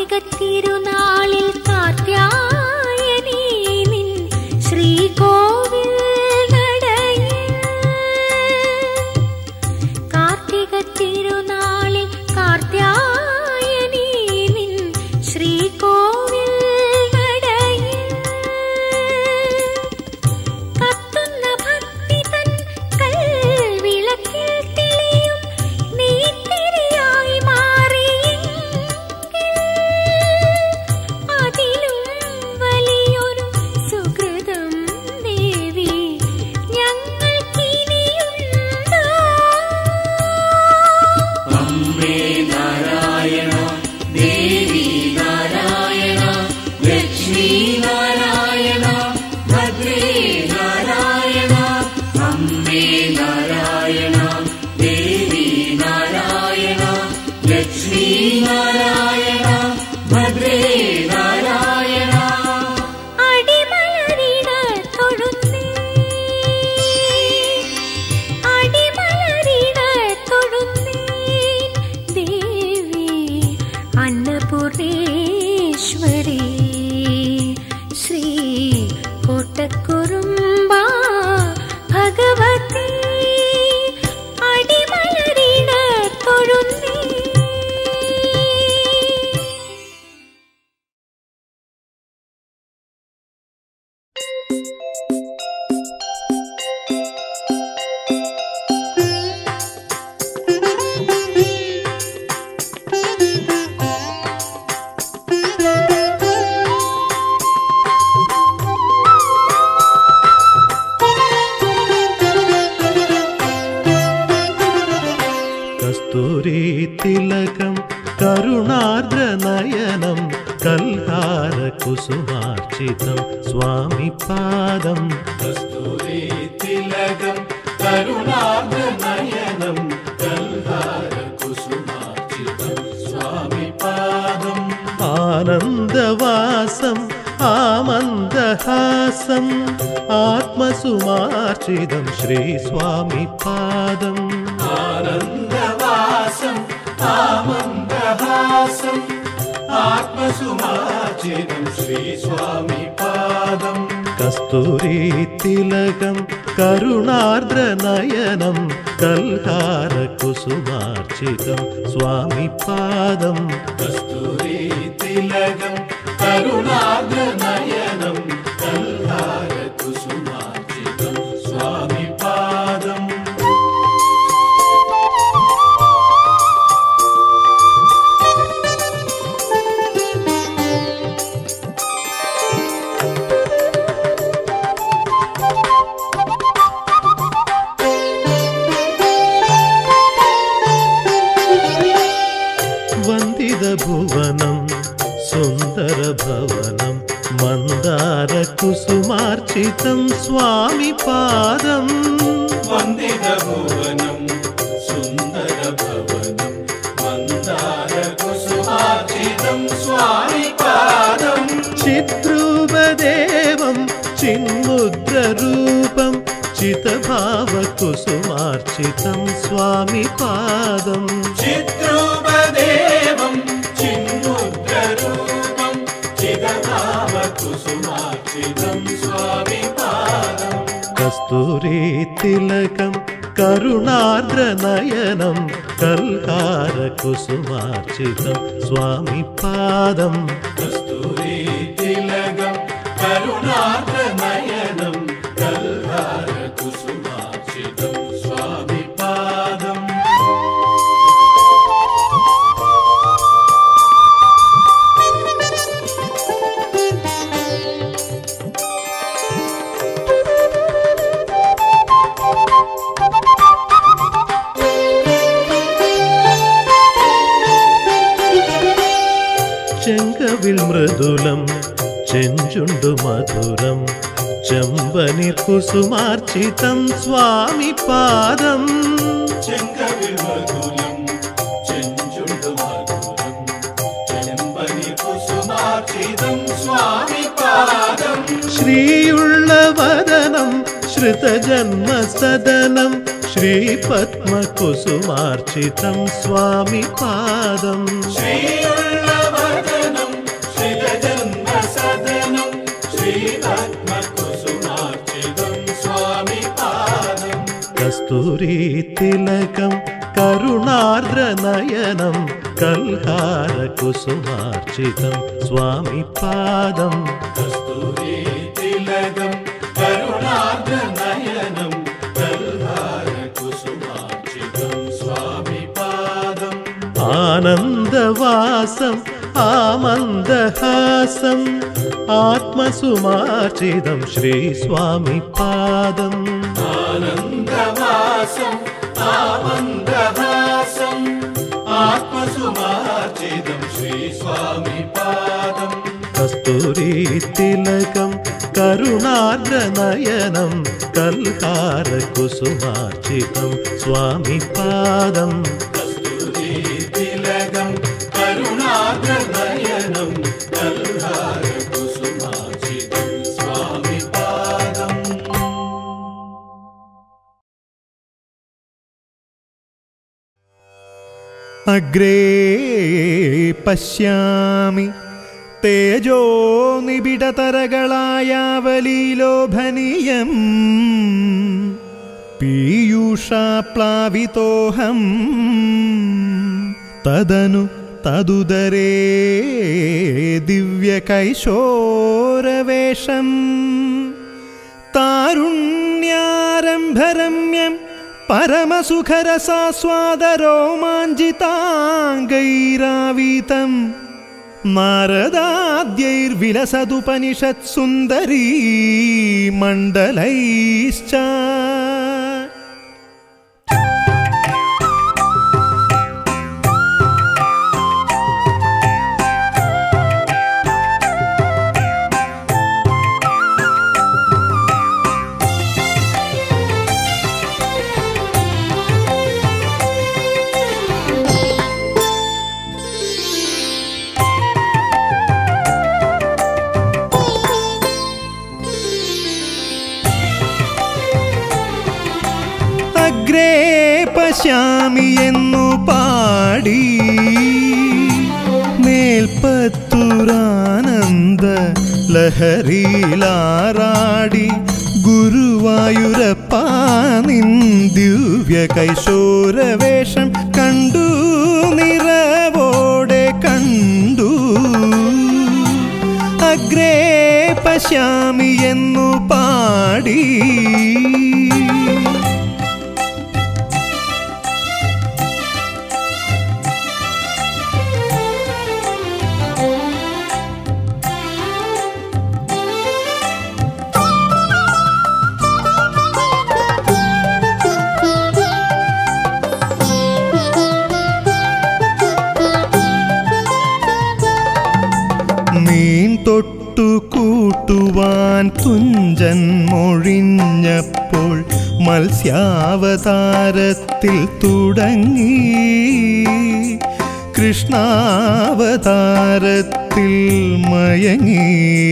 കാർത്തിക തിരുനാളിൽ കാർത്യായനീ നിൻ ശ്രീകോവിൽ നടയിൽ കാർത്തിക തിരുനാളിൽ കാർത്യായനീ നിൻ ശ്രീകോവിൽ നടയിൽ കത്തുന്ന ഭക്തി തൻ കൽവിളക്കിൽ തെളിയും നീത്തിരിയായി മാറിയെങ്കിൽ അതിലും വലിയൊരു സുഹൃതം ദേവി ഞങ്ങൾക്കിനിയുണ്ടോ അമ്മേ നാരായണ ദേവി നാരായണ ലക്ഷ്മി നാരായണ ഭദ്രേ നാരായണ അമ്മേ നാരായണ ദേവി നാരായണ ലക്ഷ്മി നാരായണ ഭദ്രേ നാരായണ അടിമലരിട തൊഴുന്നേ അടിമലരിട തൊഴുന്നേ ദേവി അന്നപൂർണേശ്വരി ശ്രീ കോട്ടക്കുറുമ്പ ഭഗവതി അടിമലരിട തൊഴുന്നേ കസ്തൂരി തിലകം കരുണാർദ്ര നയനം കൽഹാര കുസുമാർച്ചിതം സ്വാമി പാദം കസ്തൂരി തിലകം കരുണാർദ്ര നയനം കൽഹാര കുസുമാർച്ചിതം സ്വാമി പാദം ആനന്ദവാസം ആമന്ദഹാസം ആത്മസുമാർച്ചിതം ശ്രീ സ്വാമി പാദം ആനന്ദവാസം ആമന്ദഹാസം ആത്മസുമാർച്ചിതം ശ്രീ സ്വാമി പാദം കസ്തൂരി തിലകം കരുണാർദ്ര നയനം കൽഹാര കുസുമാർച്ചിതം സ്വാമി പാദം കസ്തൂരി തിലകം കരുണാർദ്ര നയനം കൽഹാര കുസുമാർച്ചിതം സ്വാമി പാദം വന്ദിതഭുവനം സുന്ദരഭവനം മന്ദാരകുസുമാർച്ചിതം സ്വാമി പാദം വന്ദിതഭുവനം സുന്ദരഭവനം മന്ദാരകുസുമാർച്ചിതം സ്വാമി പാദം ചിത്രൂപദേവം ചിന്മുദ്രരൂപം ചിതഭാവകുസുമാർച്ചിതം സ്വാമി പാദം ചിത്രൂപദേവം ചിന്മുദ്രരൂപം ചിതഭാവകുസുമാർച്ചിതം സ്വാമി പാദം കസ്തൂരി തിലകം കരുണാർദ്ര നയനം കൽഹാര കുസുമാർച്ചിതം സ്വാമി പാദം കസ്തൂരി തിലകം കരുണാർദ്ര നയനം കൽഹാര കുസുമാർച്ചിതം സ്വാമി പാദം ചെങ്കവിൽ മൃദുലം ചെഞ്ചുണ്ടു മധുരം ചെമ്പനിർ കുസുമാർച്ചിതം സ്വാമി പാദം ചെങ്കവിൽ മൃദുലം ചെഞ്ചുണ്ടു മധുരം ചെമ്പനിർ കുസുമാർച്ചിതം സ്വാമി പാദം ശ്രീയുള്ള വദനം ശ്രുതജന്മസദനം ശ്രീപത്മകുസുമാർച്ചിതം സ്വാമി പാദം ശ്രീയുള്ള വദനം കസ്തൂരി തിലകം കരുണാർദ്ര നയനം കൽഹാര കുസുമാർച്ചിതം സ്വാമി പാദം കസ്തൂരി തിലകം കരുണാർദ്ര നയനം കൽഹാര കുസുമാർച്ചിതം സ്വാമി പാദം ആനന്ദവാസം ആമന്ദഹാസം ആത്മസുമാർച്ചിതം ശ്രീ സ്വാമി പാദം ആനന്ദവാസം ആമന്ദഹാസം ആത്മസുമാർച്ചിതം ശ്രീ സ്വാമി പാദം കസ്തൂരി തിലകം കരുണാർദ്ര നയനം കൽഹാര കുസുമാർച്ചിതം സ്വാമി പാദം കസ്തൂരി തിലകം കരുണാർദ്ര നയനം കൽഹാര കുസുമാർച്ചിതം സ്വാമി പാദം അഗ്രേ പശ്യാമി തേജോ നിബിഡതരകളായാവലീലോഭനീയം പീയൂഷാപ്ലാവിതോഹം തദനു തതുദരേ ദിവ്യകൈശോരവേഷം താരുണ്യാരംഭരമ്യം പരമസുഖരസാസ്വാദരോമാഞ്ചിതാംഗൈരാവീതം നാരദാദ്യൈർവിലസതുപനിഷത്സുന്ദരീ മണ്ഡലൈശ്ച അഗ്രേ പശ്യാമി എന്നു പാടി മേൽപ്പത്തൂരാനന്ദ ലഹരിയിലാറാടി ഗുരുവായൂരപ്പ നിൻ ദിവ്യ കൈശോരവേഷം കണ്ടു നിറവോടെ കണ്ടു അഗ്രേ പശ്യാമി എന്നു പാടി നീൻ തൊട്ടു കൂട്ടുവാൻ തുഞ്ചൻ മൊഴിഞ്ഞപ്പോൾ മത്സ്യാവതാരത്തിൽ തുടങ്ങി കൃഷ്ണാവതാരത്തിൽ മയങ്ങി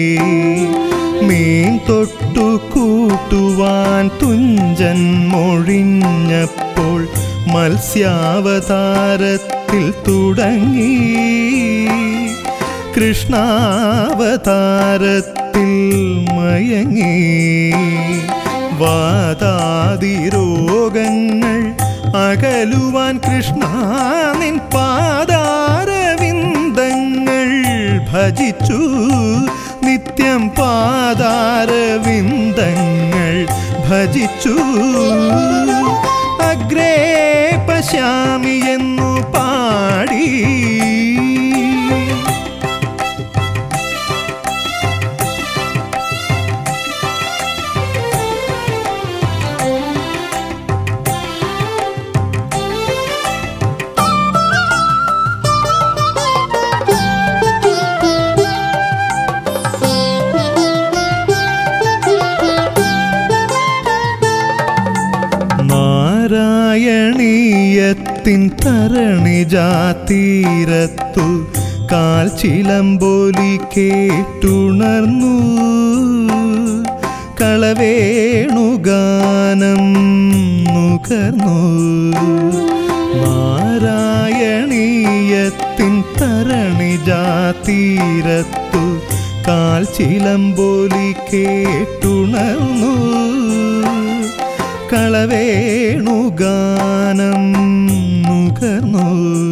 മീൻ തൊട്ടു കൂട്ടുവാൻ തുഞ്ചൻ മൊഴിഞ്ഞപ്പോൾ മത്സ്യാവതാരത്തിൽ തുടങ്ങി കൃഷ്ണാവതാരത്തിൽ മയങ്ങി വാതാതി രോഗങ്ങൾ അകലുവാൻ കൃഷ്ണ നിൻ പാതാരവിന്ദങ്ങൾ ഭജിച്ചു നിത്യം പാതാരവിന്ദങ്ങൾ ഭജിച്ചു അഗ്രേ പശ്യാമി എന്നു പാടി നാരായണീയത്തിൻ തരണിജാതീരത്തു കാൽ ചിലമ്പോലി കേട്ടുണർന്നു കളവേണുഗാനം നുകർന്നു നാരായണീയത്തിൻ തരണിജാതീരത്തു കാൽ ചിലമ്പോലി കേട്ടുണർന്നു കളവേണുഗാനം നുകർന്നു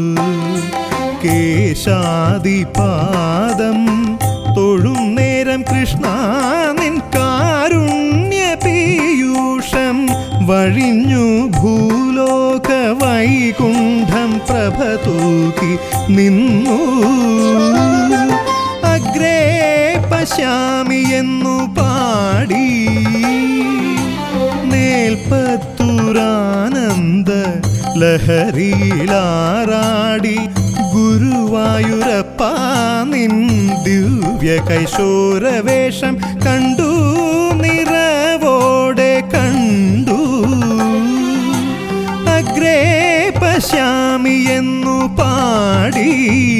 കേശാദിപാദം തൊഴും നേരം കൃഷ്ണ നിൻ കാരുണ്യ പീയൂഷം വഴിഞ്ഞു ഭൂലോക വൈകുണ്ഠം പ്രഭ തൂക്കി നിന്നു അഗ്രേ പശ്യാമി എന്നു പാടി നേൽപ്പത്തൂരാനന്ദ ലഹരിയിലാറാടി ഗുരുവായൂരപ്പ നിൻ ദിവ്യ കൈശോരവേഷം കണ്ടു നിറവോടെ കണ്ടു അഗ്രേ പശ്യാമി എന്നു പാടി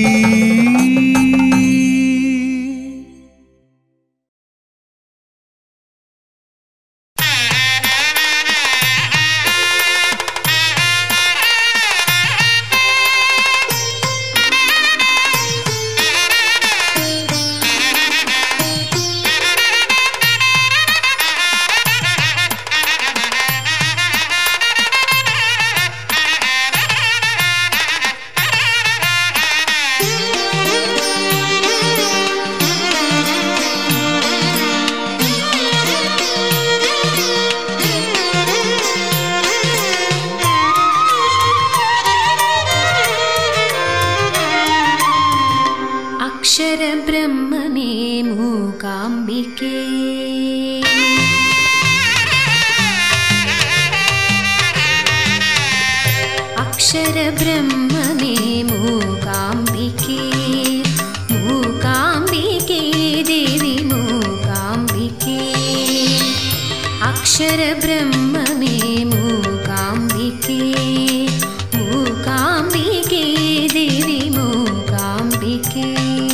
അക്ഷരബ്രഹ്മമേ മൂകാംബികേ അക്ഷരബ്രഹ്മമേ മൂകാംബികേ മൂകാംബികേ ദേവി മൂകാംബികേ അക്ഷരബ്രഹ്മമേ മൂകാംബികേ മൂകാംബികേ ദേവി മൂകാംബികേ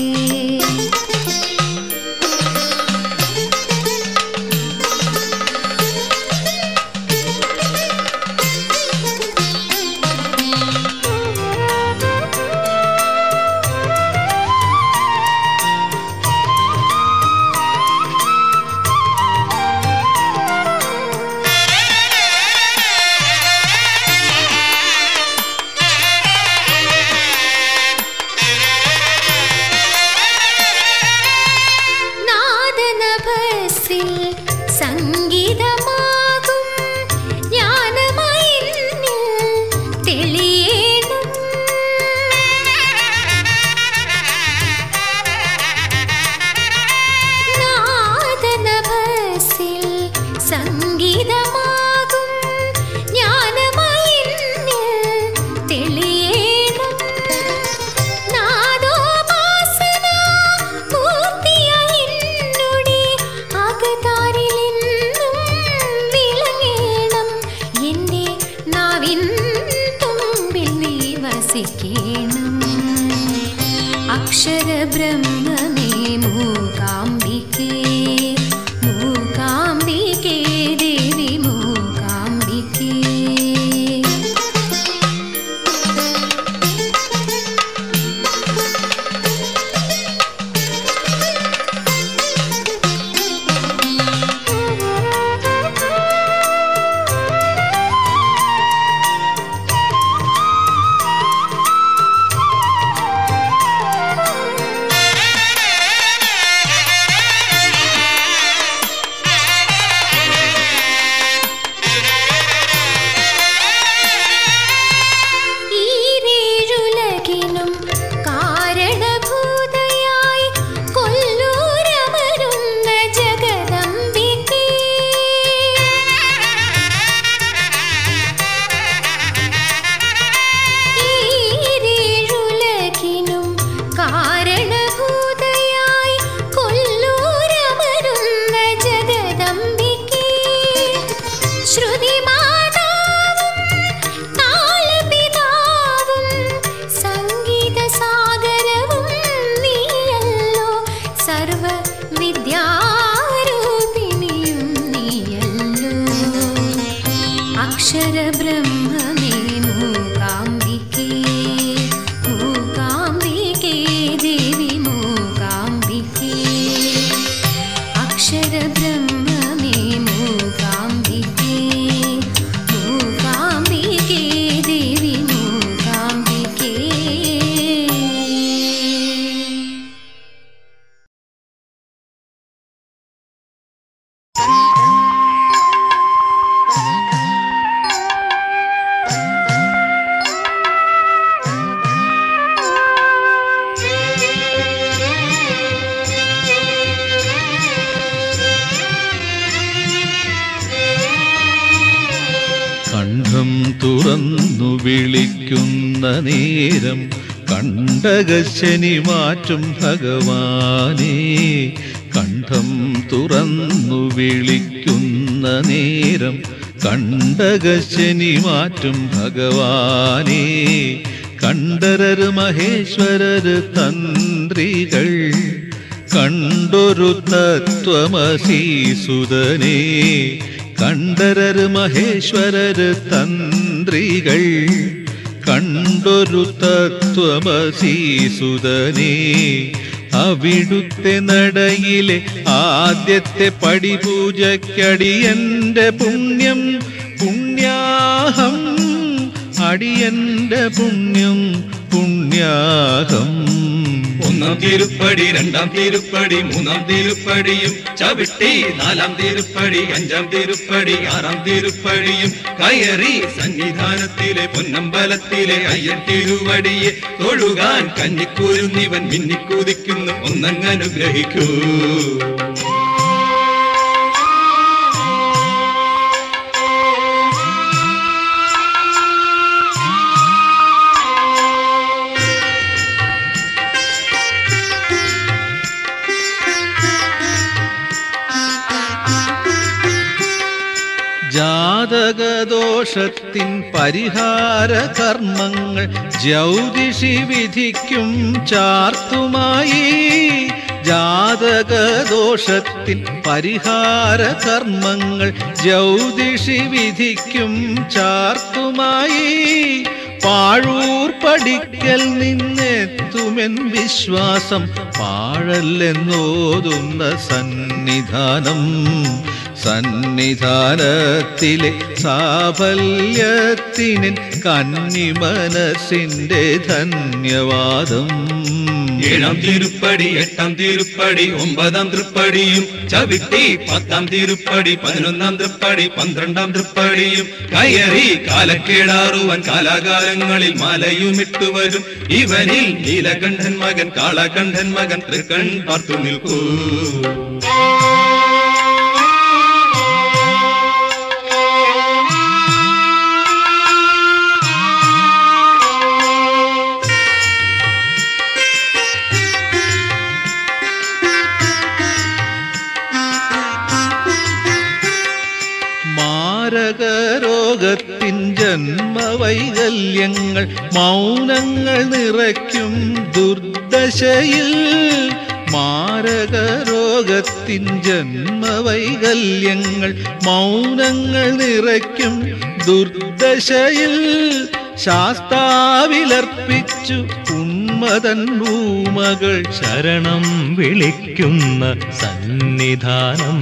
നാദനഭസിൽ സംഗീതമാകും ജ്ഞാനമയിന്നിൽ തെളിയേണം നാദനഭസിൽ സംഗീതമാകും ജ്ഞാനമയിന്നിൽ തെളിയേണം നാദോപാസന മൂർത്തിയായി എന്നുടെ അകതാരിലെന്നും വിളങ്ങേണം. എന്റെ നാവിൻ തുമ്പിൽ നീ വസിക്കേണം. അക്ഷരബ്രഹ്മമേ മൂകാംബികേ മൂകാംബികേ ദേവി മൂകാംബികേ ഈരേഴുലകിനും കാരണഭൂതയായി കൊല്ലൂരമരുന്ന ജഗദംബികേ ഈരേഴുലകിനും കാരണഭൂതയായി കൊല്ലൂരമരുന്ന ജഗദംബികേ ശ്രുതിമാതാവും താളപിതാവും സംഗീതസാഗരവും നീയല്ലോ സർവ വിദ്യാരൂപിണിയും നീയല്ലോ അക്ഷരബ്രഹ്മമേ മൂകാംബികേ മൂകാംബികേ തുറന്നു വിളിക്കുന്ന നേരം കണ്ടകശനി മാറ്റും ഭഗവാനേ കണ്ഠം തുറന്നു വിളിക്കുന്ന നേരം കണ്ടകശനി മാറ്റും ഭഗവാനേ കണ്ടരര് മഹേശ്വരര് തന്ത്രികൾ കണ്ടൊരു തത്വമസീസുതനേ കണ്ടരര് മഹേശ്വരര് തന്ത്രികൾ കണ്ടൊരു തത്വമസീസുതനേ അവിടുത്തെ നടയിലെ ആദ്യത്തെ പടിപൂജയ്ക്കടിയന്റെ പുണ്യം പുണ്യാഹം അടിയന്റെ പുണ്യം പുണ്യാഹം ഒന്നാം തിരുപ്പടി രണ്ടാം തിരുപ്പടി മൂന്നാം തിരുപ്പടിയും ചവിട്ടി നാലാം തിരുപ്പടി അഞ്ചാം തിരുപ്പടി ആറാം തിരുപ്പടിയും കയറി സന്നിധാനത്തിലെ പൊന്നമ്പലത്തിലെ അയ്യൻ തിരുവടിയെ തൊഴുകാൻ കന്നിക്കൂരുന്നിവൻ മിന്നിക്കുതിക്കുന്നു ഒന്നങ്ങനുഗ്രഹിക്കൂ ജാതകദോഷത്തിൻ പരിഹാര കർമ്മങ്ങൾ ജ്യോതിഷി വിധിക്കും ചാർത്തുമായി ജാതകദോഷത്തിൻ പരിഹാര കർമ്മങ്ങൾ ജ്യോതിഷി വിധിക്കും ചാർത്തുമായി പാഴൂർ പടിക്കൽ നിന്നെത്തുമെൻ വിശ്വാസം പാഴല്ലെന്നോതുന്ന സന്നിധാനം സന്നിധാനത്തിലെ സാഫല്യത്തിനൻ കന്നി മനസ്സിന്റെ ധന്യവാദം ഏഴാം തിരുപ്പടി എട്ടാം തിരുപ്പടി ഒമ്പതാം തൃപ്പടിയും ചവിട്ടി പത്താം തിരുപ്പടി പതിനൊന്നാം തൃപ്പടി പന്ത്രണ്ടാം തൃപ്പടിയും കയറി കാലക്കേടാറുവൻ കാലാകാലങ്ങളിൽ മാലയുമിട്ടു വരും ഇവനിൽ നീലകണ്ഠൻ മകൻ കാളകണ്ഠൻ മകൻ തൃക്കൺ പാർത്തു നിൽക്കൂ മാരകരോഗത്തിൻ ജന്മവൈകല്യങ്ങൾ മൗനങ്ങൾ നിറയ്ക്കും ദുർദശയിൽ മാരകരോഗത്തിൻ ജന്മവൈകല്യങ്ങൾ മൗനങ്ങൾ നിറയ്ക്കും ദുർദശയിൽ ശാസ്താവിലർപ്പിച്ചു ഉന്മതൻ ഭൂമകൾ ശരണം വിളിക്കുന്ന സന്നിധാനം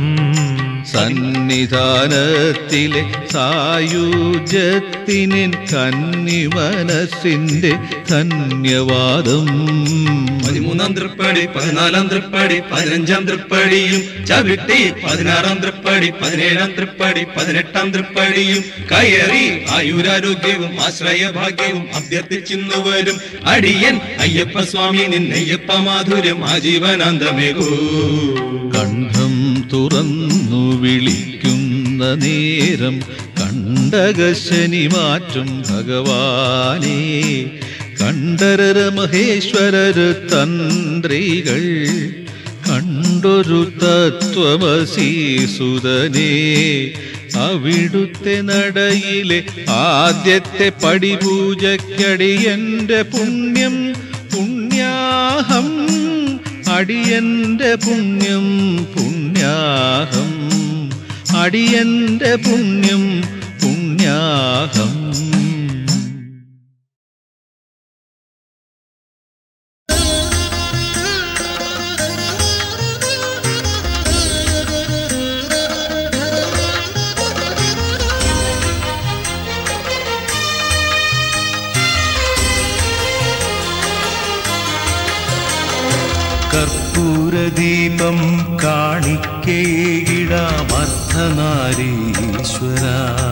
സന്നിധാനത്തിലെ സായുജ്യത്തിനിൻ കന്നി മനസ്സിന്റെ ധന്യവാദം പതിമൂന്നാം തൃപ്പടി പതിനാലാം തൃപ്പടി പതിനഞ്ചാം തൃപ്പടിയും ചവിട്ടി പതിനാറാം തൃപ്പടി പതിനേഴാം തൃപ്പടി പതിനെട്ടാം തൃപ്പടിയും കയറി ആയുരാരോഗ്യവും ആശ്രയഭാഗ്യവും അഭ്യർത്ഥിച്ചിന്നു വരും അടിയൻ അയ്യപ്പ സ്വാമി നിന്നയ്യപ്പ മാധുര്യം ആജീവനാന്തമേകൂ കണ്ഠം തുറന്നു വിളിക്കുന്ന നേരം കണ്ടകശനി മാറ്റും ഭഗവാനേ കണ്ടരര മഹേശ്വരര് തന്ത്രികൾ കണ്ടൊരു തത്വമസീസുതനേ അവിടുത്തെ നടയിലെ ആദ്യത്തെ പടിപൂജയ്ക്കടിയന്റെ പുണ്യം പുണ്യാഹം അടിയന്റെ പുണ്യം പുണ്യാഹം അടിയന്റെ പുണ്യം പുണ്യാഹം കർപ്പൂരദീപം കാണിക്കേകിടാമർദ്ധനാരീശ്വര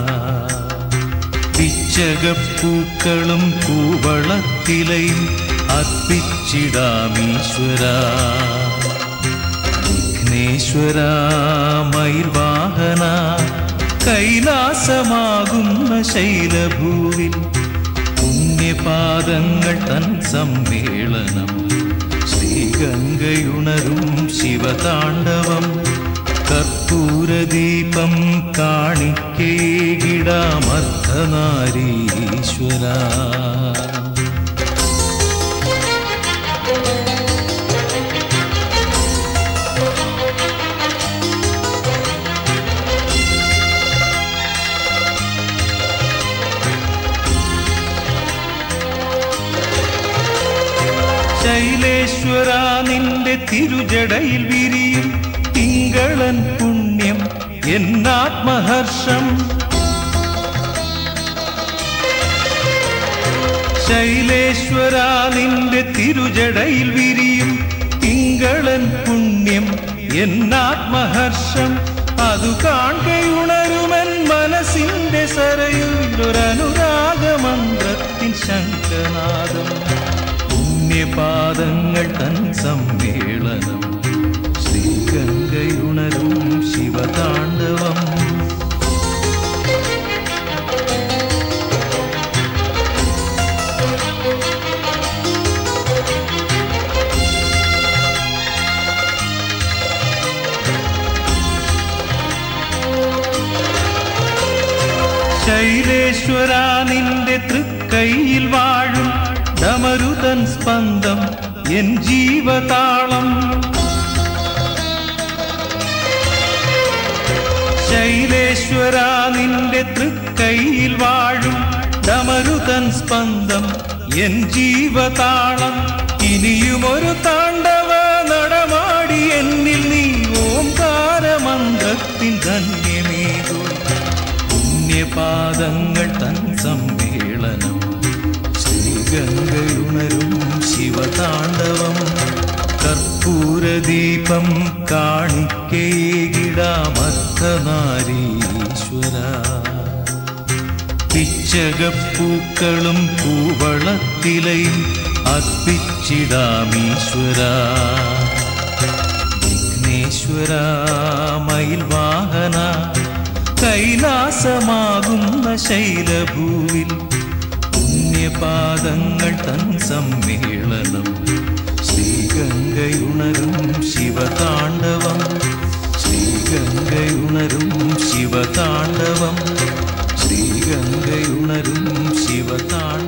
പിച്ചകപ്പൂക്കളും കൂവളത്തിലയും അർപ്പിച്ചിടാമീശ്വര വിഘ്നേശ്വര മൈർവാഹന കൈലാസമാകുന്ന ശൈലഭൂവിൽ പുണ്യപാദങ്ങൾ തൻ സമ്മേളനം ശ്രീഗംഗയുണരും ശിവതാണ്ഡവം കർപ്പൂരദീപം കാണിക്കേകിടാമർദ്ധനാരീശ്വര ശൈലേശ്വര നിന്റെ തിരുജടയിൽ വിരിയും തിങ്കളൻ പുണ്യം എന്നാത്മഹർഷം ശൈലേശ്വര നിന്റെ തിരുജടയിൽ വിരിയും തിങ്കളൻ പുണ്യം എന്നാത്മഹർഷം അതു കാണുകയുണരുമൻ മനസ്സിന്റെ സരയുണ്ടൊരനുരാഗമന്ത്രത്തിൻ ശംഖനാദം പുണ്യപാദങ്ങൾ തൻ സമ്മേളനം ശ്രീഗംഗയുണരും ശിവതാണ്ഡവം ശൈലേശ്വര നിന്റെ തൃക്കൈയിൽ വാഴും ഡമരുതൻ സ്പന്ദം എൻ ജീവതാളം ശൈലേശ്വര നിന്റെ തൃക്കൈയിൽ വാഴും ഡമരുതൻ സ്പന്ദം എൻ ജീവതാളം ഇനിയുമൊരു താണ്ഡവ നടമാടി എന്നിൽ നീ ഓംകാരമന്ത്രത്തിൻ ധന്യമേകൂ പുണ്യപാദങ്ങൾ തൻ സമ്മേളനം ശ്രീഗംഗയുണരും ശിവതാണ്ഡവം കർപ്പൂരദീപം കാണിക്കേകിടാമർദ്ധനാരീശ്വര പിച്ചകപ്പൂക്കളും പൂവളത്തിലയും അർപ്പിച്ചിടാമീശ്വര വിഘ്നേശ്വര മയിൽ വാഹന കൈലാസമാകുന്ന ശൈലഭൂവിൽ പുണ്യപാദങ്ങൾ തൻ സമ്മേളനം ശ്രീഗംഗയുണരും ശിവതാണ്ഡവം ശ്രീഗംഗയുണരും ശിവതാണ്ഡവം ശ്രീഗംഗയുണരും ശിവതാണ്ഡവം